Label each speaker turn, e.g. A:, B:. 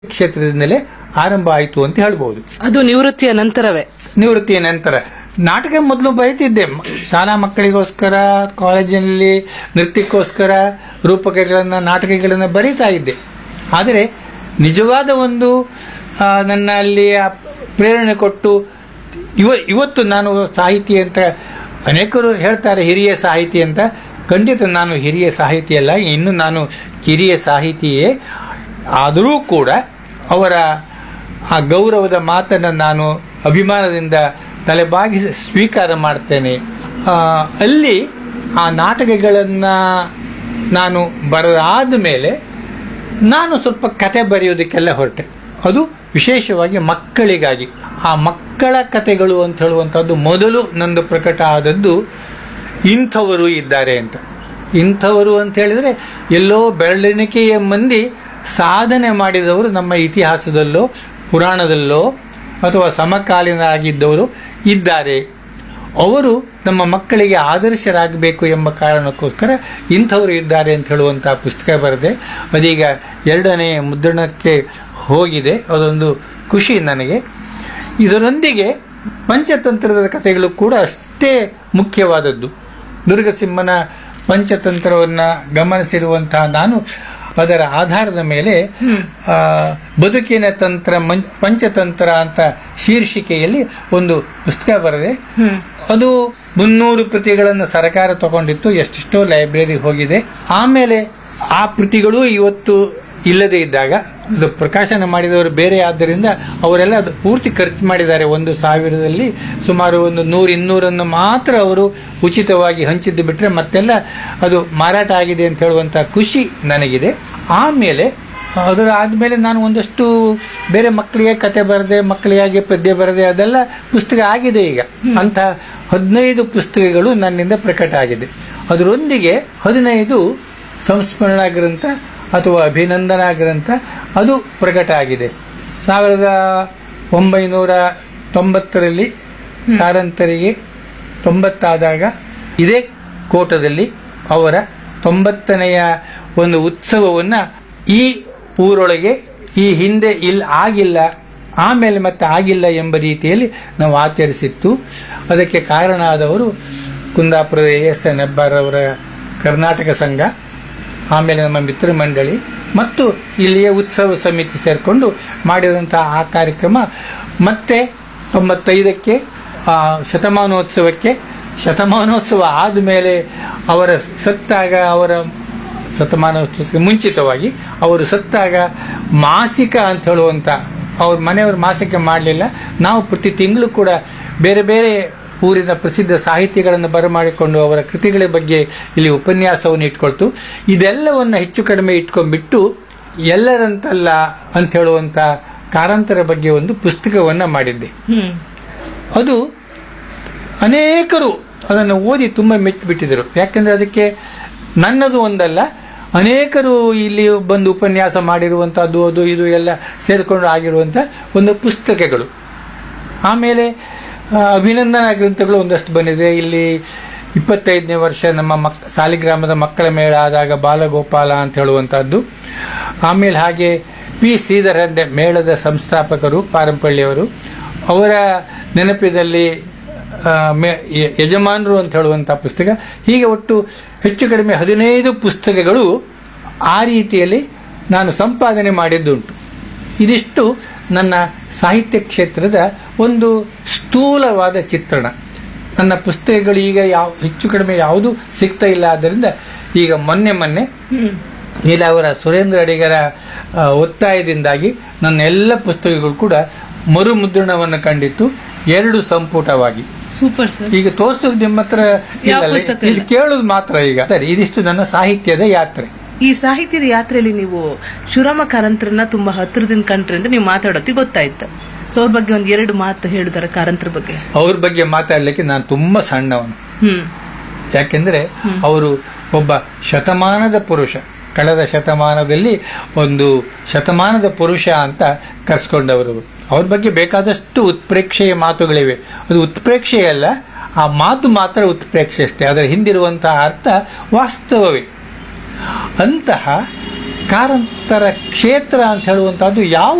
A: ಕ್ಷೇತ್ರದಿಂದಲೇ ಆರಂಭ ಆಯಿತು ಅಂತ ಹೇಳ್ಬಹುದು
B: ಅದು ನಿವೃತ್ತಿಯ ನಂತರವೇ
A: ನಿವೃತ್ತಿಯ ನಂತರ ನಾಟಕ ಮೊದಲು ಬರೀತಿದ್ದೆ ಮ- ಶಾಲಾ ಮಕ್ಕಳಿಗೋಸ್ಕರ ಕಾಲೇಜಿನಲ್ಲಿ ನೃತ್ಯಕ್ಕೋಸ್ಕರ ರೂಪಕಗಳನ್ನ ನಾಟಕಗಳನ್ನ ಬರೀತಾ ಇದ್ದೆ ಆದರೆ ನಿಜವಾದ ಒಂದು ಆ, ನನ್ನ ಅಲ್ಲಿ ಆ ಪ್ರೇರಣೆ ಕೊಟ್ಟು ಇವ ಇವತ್ತು ನಾನು ಸಾಹಿತಿ ಅಂತ ಅನೇಕರು ಹೇಳ್ತಾರೆ ಹಿರಿಯ ಸಾಹಿತಿ ಅಂತ ಖಂಡಿತ ನಾನು ಹಿರಿಯ ಸಾಹಿತಿ ಅಲ್ಲ ಇನ್ನು ನಾನು ಕಿರಿಯ ಸಾಹಿತಿಯೇ ಆದರೂ ಕೂಡ ಅವರ ಆ ಗೌರವದ ಮಾತನ್ನು ನಾನು ಅಭಿಮಾನದಿಂದ ತಲೆಬಾಗಿಸಿ ಸ್ವೀಕಾರ ಮಾಡ್ತೇನೆ ಆ, ಅಲ್ಲಿ ಆ ನಾಟಕಗಳನ್ನು ನಾನು ಬರೆದಾದ ಮೇಲೆ ನಾನು ಸ್ವಲ್ಪ ಕತೆ ಬರೆಯೋದಕ್ಕೆಲ್ಲ ಹೊರಟೆ ಅದು ವಿಶೇಷವಾಗಿ ಮಕ್ಕಳಿಗಾಗಿ ಆ ಮಕ್ಕಳ ಕತೆಗಳು ಅಂತ ಹೇಳುವಂಥದ್ದು ಮೊದಲು ನಂದು ಪ್ರಕಟ ಆದದ್ದು ಇಂಥವರು ಇದ್ದಾರೆ ಅಂತ ಇಂಥವರು ಅಂತ ಹೇಳಿದ್ರೆ ಎಲ್ಲೋ ಬೆರಳೆಣಿಕೆಯ ಮಂದಿ ಸಾಧನೆ ಮಾಡಿದವರು ನಮ್ಮ ಇತಿಹಾಸದಲ್ಲೋ ಪುರಾಣದಲ್ಲೋ ಅಥವಾ ಸಮಕಾಲೀನರಾಗಿದ್ದವರು ಇದ್ದಾರೆ ಅವರು ನಮ್ಮ ಮಕ್ಕಳಿಗೆ ಆದರ್ಶರಾಗಬೇಕು ಎಂಬ ಕಾರಣಕ್ಕೋಸ್ಕರ ಇಂಥವರು ಇದ್ದಾರೆ ಅಂತ ಹೇಳುವಂಥ ಪುಸ್ತಕ ಬರೆದೆ ಅದೀಗ ಎರಡನೇ ಮುದ್ರಣಕ್ಕೆ ಹೋಗಿದೆ ಅದೊಂದು ಖುಷಿ ನನಗೆ ಇದರೊಂದಿಗೆ ಪಂಚತಂತ್ರದ ಕಥೆಗಳು ಕೂಡ ಅಷ್ಟೇ ಮುಖ್ಯವಾದದ್ದು ದುರ್ಗಸಿಂಹನ ಪಂಚತಂತ್ರವನ್ನು ಗಮನಿಸಿರುವಂತಹ ನಾನು ಅದರ ಆಧಾರದ ಮೇಲೆ ಆ, ಬದುಕಿನ ತಂತ್ರ ಮಂ- ಪಂಚತಂತ್ರ ಅಂತ ಶೀರ್ಷಿಕೆಯಲ್ಲಿ ಒಂದು ಪುಸ್ತಕ ಬರೆದೆ ಅದು ಮುನ್ನೂರು ಪ್ರತಿಗಳನ್ನು ಸರ್ಕಾರ ತಗೊಂಡಿತ್ತು ಎಷ್ಟೆಷ್ಟೋ ಲೈಬ್ರರಿ ಹೋಗಿದೆ ಆಮೇಲೆ ಆ ಕೃತಿಗಳು ಇವತ್ತು ಇಲ್ಲದೆ ಇದ್ದಾಗ ಅದು ಪ್ರಕಾಶನ ಮಾಡಿದವರು ಬೇರೆ ಆದ್ದರಿಂದ ಅವರೆಲ್ಲ ಅದು ಪೂರ್ತಿ ಖರ್ಚು ಮಾಡಿದ್ದಾರೆ ಒಂದು ಸಾವಿರದಲ್ಲಿ ಸುಮಾರು ಒಂದು ನೂರು ಇನ್ನೂರನ್ನು ಮಾತ್ರ ಅವರು ಉಚಿತವಾಗಿ ಹಂಚಿದ್ದು ಬಿಟ್ಟರೆ ಮತ್ತೆಲ್ಲ ಅದು ಮಾರಾಟ ಆಗಿದೆ ಅಂತ ಹೇಳುವಂಥ ಖುಷಿ ನನಗಿದೆ ಆಮೇಲೆ ಅದರ ಆದಮೇಲೆ ನಾನು ಒಂದಷ್ಟು ಬೇರೆ ಮಕ್ಕಳಿಗೆ ಕತೆ ಬರೆದೆ ಮಕ್ಕಳಿಗಾಗಿ ಪದ್ಯ ಬರೆದೆ ಅದೆಲ್ಲ ಪುಸ್ತಕ ಆಗಿದೆ ಈಗ ಅಂತ ಹದಿನೈದು ಪುಸ್ತಕಗಳು ನನ್ನಿಂದ ಪ್ರಕಟ ಆಗಿದೆ ಅದರೊಂದಿಗೆ ಹದಿನೈದು ಸಂಸ್ಮರಣಾ ಗ್ರಂಥ ಅಥವಾ ಅಭಿನಂದನಾ ಗ್ರಂಥ ಅದು ಪ್ರಕಟ ಆಗಿದೆ ಸಾವಿರದ ಒಂಬೈನೂರ ತೊಂಬತ್ತರಲ್ಲಿ ಕಾರಂತರಿಗೆ ತೊಂಬತ್ತಾದಾಗ ಇದೇ ಕೋಟದಲ್ಲಿ ಅವರ ತೊಂಬತ್ತನೆಯ ಒಂದು ಉತ್ಸವವನ್ನ ಈ ಊರೊಳಗೆ ಈ ಹಿಂದೆ ಇಲ್ಲಿ ಆಗಿಲ್ಲ ಆಮೇಲೆ ಮತ್ತೆ ಆಗಿಲ್ಲ ಎಂಬ ರೀತಿಯಲ್ಲಿ ನಾವು ಆಚರಿಸಿತ್ತು ಅದಕ್ಕೆ ಕಾರಣ ಆದವರು ಕುಂದಾಪುರದ ಎ ಎಸ್ ಎನ್ ಹೆಬ್ಬಾರ್ ಅವರ ಕರ್ನಾಟಕ ಸಂಘ ಆಮೇಲೆ ನಮ್ಮ ಮಿತ್ರ ಮಂಡಳಿ ಮತ್ತು ಇಲ್ಲಿಯ ಉತ್ಸವ ಸಮಿತಿ ಸೇರಿಕೊಂಡು ಮಾಡಿದಂತಹ ಆ ಕಾರ್ಯಕ್ರಮ ಮತ್ತೆ ತೊಂಬತ್ತೈದಕ್ಕೆ ಆ, ಶತಮಾನೋತ್ಸವಕ್ಕೆ ಶತಮಾನೋತ್ಸವ ಆದಮೇಲೆ ಅವರ ಸತ್ತಾಗ ಅವರ ಶತಮಾನೋತ್ಸವಕ್ಕೆ ಮುಂಚಿತವಾಗಿ ಅವರು ಸತ್ತಾಗ ಮಾಸಿಕ ಅಂತ ಹೇಳುವಂತ ಅವ್ರ ಮನೆಯವರು ಮಾಸಿಕ ಮಾಡಲಿಲ್ಲ ನಾವು ಪ್ರತಿ ತಿಂಗಳು ಕೂಡ ಬೇರೆ ಬೇರೆ ಊರಿನ ಪ್ರಸಿದ್ಧ ಸಾಹಿತಿಗಳನ್ನು ಬರಮಾಡಿಕೊಂಡು ಅವರ ಕೃತಿಗಳ ಬಗ್ಗೆ ಇಲ್ಲಿ ಉಪನ್ಯಾಸವನ್ನು ಇಟ್ಕೊಳ್ತು ಇದೆಲ್ಲವನ್ನ ಹೆಚ್ಚು ಕಡಿಮೆ ಇಟ್ಕೊಂಡ್ಬಿಟ್ಟು ಎಲ್ಲರಂತಲ್ಲ ಅಂತ ಹೇಳುವಂತ ಕಾರಂತರ ಬಗ್ಗೆ ಒಂದು ಪುಸ್ತಕವನ್ನ ಮಾಡಿದ್ದೆ
B: ಹ್ಮ್
A: ಅದು ಅನೇಕರು ಅದನ್ನು ಓದಿ ತುಂಬ ಮೆಚ್ಚಿಬಿಟ್ಟಿದ್ರು ಯಾಕಂದ್ರೆ ಅದಕ್ಕೆ ನನ್ನದು ಒಂದಲ್ಲ ಅನೇಕರು ಇಲ್ಲಿ ಬಂದು ಉಪನ್ಯಾಸ ಮಾಡಿರುವಂತಹದ್ದು ಅದು ಇದು ಎಲ್ಲ ಸೇರಿಕೊಂಡು ಆಗಿರುವಂತ ಒಂದು ಪುಸ್ತಕಗಳು ಆಮೇಲೆ ಆ, ಅಭಿನಂದನಾ ಗ್ರಂಥಗಳು ಒಂದಷ್ಟು ಬಂದಿದೆ ಇಲ್ಲಿ ಇಪ್ಪತ್ತೈದನೇ ವರ್ಷ ನಮ್ಮ ಮಕ್ ಸಾಲಿಗ್ರಾಮದ ಮಕ್ಕಳ ಮೇಳ ಆದಾಗ ಬಾಲಗೋಪಾಲ ಅಂತ ಹೇಳುವಂತಹದ್ದು ಆಮೇಲೆ ಹಾಗೆ ಪಿ ಶ್ರೀಧರನ್ ಮೇಳದ ಸಂಸ್ಥಾಪಕರು ಪಾರಂಪಳ್ಳಿಯವರು ಅವರ ನೆನಪಿನಲ್ಲಿ ಆ, ಮೆ- ಯ- ಯಜಮಾನರು ಅಂತ ಹೇಳುವಂತಹ ಪುಸ್ತಕ ಹೀಗೆ ಒಟ್ಟು ಹೆಚ್ಚು ಕಡಿಮೆ ಹದಿನೈದು ಪುಸ್ತಕಗಳು ಆ ರೀತಿಯಲ್ಲಿ ನಾನು ಸಂಪಾದನೆ ಮಾಡಿದ್ದುಂಟು ಇದಿಷ್ಟು ನನ್ನ ಸಾಹಿತ್ಯ ಕ್ಷೇತ್ರದ ಒಂದು ಸ್ಥೂಲವಾದ ಚಿತ್ರಣ ನನ್ನ ಪುಸ್ತಕಗಳು ಈಗ ಯಾವ ಹೆಚ್ಚು ಕಡಿಮೆ ಯಾವುದು ಸಿಗ್ತಾ ಇಲ್ಲ ಆದ್ದರಿಂದ ಈಗ ಮೊನ್ನೆ ಮೊನ್ನೆ ನೀಲಾವರ ಸುರೇಂದ್ರ ಅಡಿಗರ ಆ, ಒತ್ತಾಯದಿಂದಾಗಿ ನನ್ನ ಎಲ್ಲ ಪುಸ್ತಕಗಳು ಕೂಡ ಮರುಮುದ್ರಣವನ್ನು ಕಂಡಿತ್ತು ಎರಡು ಸಂಪುಟವಾಗಿ
B: ಸೂಪರ್ ಸರ್
A: ಈಗ ತೋರ್ಸೋದು ನಿಮ್ಮ ಹತ್ರ
B: ಯಾವ
A: ಇಲ್ಲಲ್ಲ?
B: ಪುಸ್ತಕ
A: ಇಲ್ಲಿ
B: ಇಲ್ಲ?
A: ಕೇಳೋದು ಮಾತ್ರ ಈಗ ಸರಿ ಇದಿಷ್ಟು ನನ್ನ ಸಾಹಿತ್ಯದ ಯಾತ್ರೆ
B: ಈ ಸಾಹಿತ್ಯದ ಯಾತ್ರೆಯಲ್ಲಿ ನೀವು ಶಿವರಾಮ ಕಾರಂತರನ್ನ ತುಂಬಾ ಹತ್ರದಿಂದ ಕಂಡ್ರಿ ಅಂತ ನೀವು ಮಾತಾಡೋತಿ ಗೊತ್ತಾಯ್ತು ಸೊ ಅವ್ರ ಬಗ್ಗೆ ಒಂದ್ ಎರಡು ಮಾತು ಹೇಳಿದಾರೆ ಕಾರಂತರ ಬಗ್ಗೆ
A: ಅವ್ರ ಬಗ್ಗೆ ಮಾತಾಡ್ಲಿಕ್ಕೆ ನಾನು ತುಂಬಾ ಸಣ್ಣವನು
B: ಹ್ಮ್
A: ಯಾಕೆಂದ್ರೆ ಅವರು ಒಬ್ಬ ಶತಮಾನದ ಪುರುಷ ಕಳೆದ ಶತಮಾನದಲ್ಲಿ ಒಂದು ಶತಮಾನದ ಪುರುಷ ಅಂತ ಕರ್ಸ್ಕೊಂಡವರು ಅವ್ರ ಬಗ್ಗೆ ಬೇಕಾದಷ್ಟು ಉತ್ಪ್ರೇಕ್ಷೆಯ ಮಾತುಗಳಿವೆ ಅದು ಉತ್ಪ್ರೇಕ್ಷೆಯಲ್ಲ ಆ ಮಾತು ಮಾತ್ರ ಉತ್ಪ್ರೇಕ್ಷೆ ಅಷ್ಟೇ ಅದರ ಹಿಂದಿರುವಂತಹ ಅರ್ಥ ವಾಸ್ತವವೇ ಅಂತಹ ಕಾರಂತರ ಕ್ಷೇತ್ರ ಅಂತ ಹೇಳುವಂತಹದ್ದು ಯಾವ